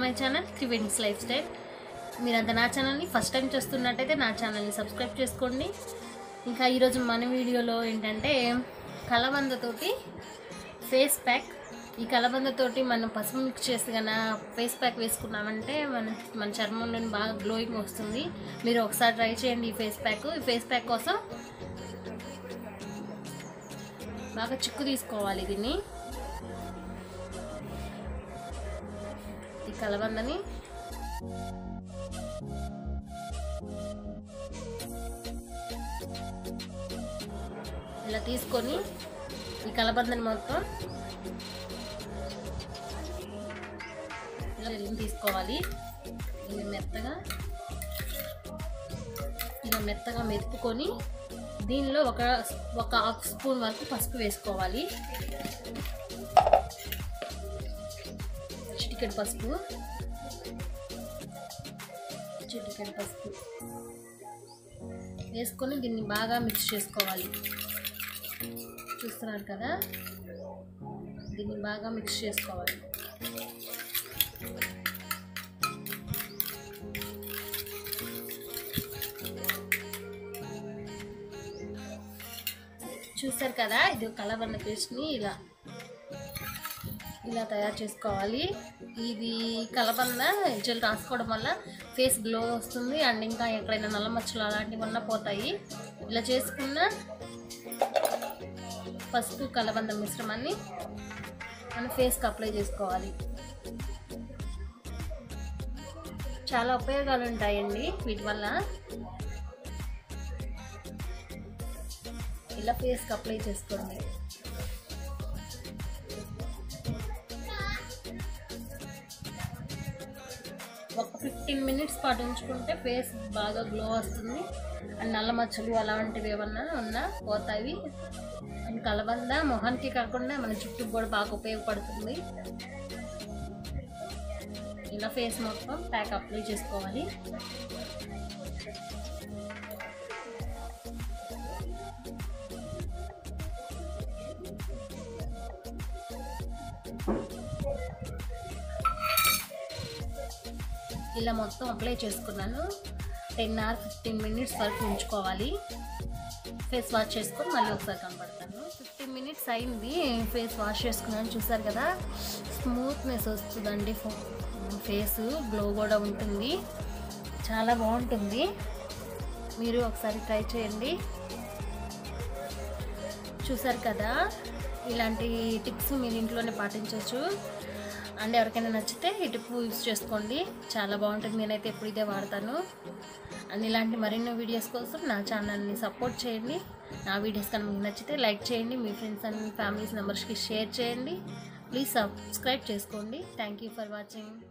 my channel Triveni's lifestyle మీరంతా నా ఛానల్ని ఫస్ట్ టైం చూస్తున్నట్టయితే నా ఛానల్ని సబ్స్క్రైబ్ చేసుకోండి ఇంకా ఈరోజు మన వీడియోలో ఏంటంటే కలబందతోటి ఫేస్ ప్యాక్ ఈ కలబందతోటి మనం పసుపు మిక్స్ చేసి కన్నా ఫేస్ ప్యాక్ వేసుకున్నామంటే మన మన చర్మంలో బాగా గ్లోయింగ్ వస్తుంది మీరు ఒకసారి ట్రై చేయండి ఈ ఫేస్ ప్యాక్ ఈ ఫేస్ ప్యాక్ కోసం బాగా చిక్కు తీసుకోవాలి దీన్ని ఈ కలబందని ఇలా తీసుకొని ఈ కలబందని మొత్తం ఇలా ఇలా తీసుకోవాలి ఇలా మెత్తగా ఇలా మెత్తగా మెత్తుకొని దీనిలో ఒక ఒక హాఫ్ స్పూన్ వరకు పసుపు వేసుకోవాలి చిటికెడు పసుపు చిటికెడు పసుపు వేసుకొని దీన్ని బాగా మిక్స్ చేసుకోవాలి చూస్తున్నారు కదా దీన్ని బాగా మిక్స్ చేసుకోవాలి చూస్తారు కదా ఇది కలబంద పేస్ట్ని ఇలా ఇలా తయారు చేసుకోవాలి ఇది కలబంద జెల్ రాసుకోవడం వల్ల ఫేస్ గ్లో వస్తుంది అండ్ ఇంకా ఎక్కడైనా నల్ల మచ్చలు అలాంటివి ఉన్నా పోతాయి ఇలా చేసుకున్న పసుపు కలబంద మిశ్రమాన్ని మన ఫేస్కి అప్లై చేసుకోవాలి చాలా ఉపయోగాలు ఉంటాయండి వీటి వల్ల ఇలా ఫేస్కి అప్లై చేసుకోండి ఒక ఫిఫ్టీన్ మినిట్స్ పాటు ఉంచుకుంటే ఫేస్ బాగా గ్లో వస్తుంది అండ్ నల్ల మచ్చలు అలాంటివి ఏమన్నా ఉన్నా పోతాయి అండ్ కలబంద మొహానికి కాకుండా మన చుట్టూ కూడా బాగా ఉపయోగపడుతుంది ఇలా ఫేస్ మొత్తం ప్యాక్ అప్లై చేసుకోవాలి ఇలా మొత్తం అప్లై చేసుకున్నాను టెన్ ఆర్ ఫిఫ్టీన్ మినిట్స్ వరకు ఉంచుకోవాలి ఫేస్ వాష్ చేసుకొని మళ్ళీ ఒకసారి కనపడతాను ఫిఫ్టీన్ మినిట్స్ అయింది ఫేస్ వాష్ చేసుకున్నాను చూసారు కదా స్మూత్నెస్ వస్తుందండి ఫేస్ గ్లో కూడా ఉంటుంది చాలా బాగుంటుంది మీరు ఒకసారి ట్రై చేయండి చూసారు కదా ఇలాంటి టిప్స్ మీరు ఇంట్లోనే పాటించవచ్చు అండ్ ఎవరికైనా నచ్చితే ఈ టిప్ యూస్ చేసుకోండి చాలా బాగుంటుంది నేనైతే ఎప్పుడు ఇదే వాడతాను అండ్ ఇలాంటి మరిన్నో వీడియోస్ కోసం నా ఛానల్ని సపోర్ట్ చేయండి నా వీడియోస్ కనుక మీకు నచ్చితే లైక్ చేయండి మీ ఫ్రెండ్స్ అండ్ ఫ్యామిలీస్ మెంబర్స్కి షేర్ చేయండి ప్లీజ్ సబ్స్క్రైబ్ చేసుకోండి థ్యాంక్ యూ ఫర్ వాచింగ్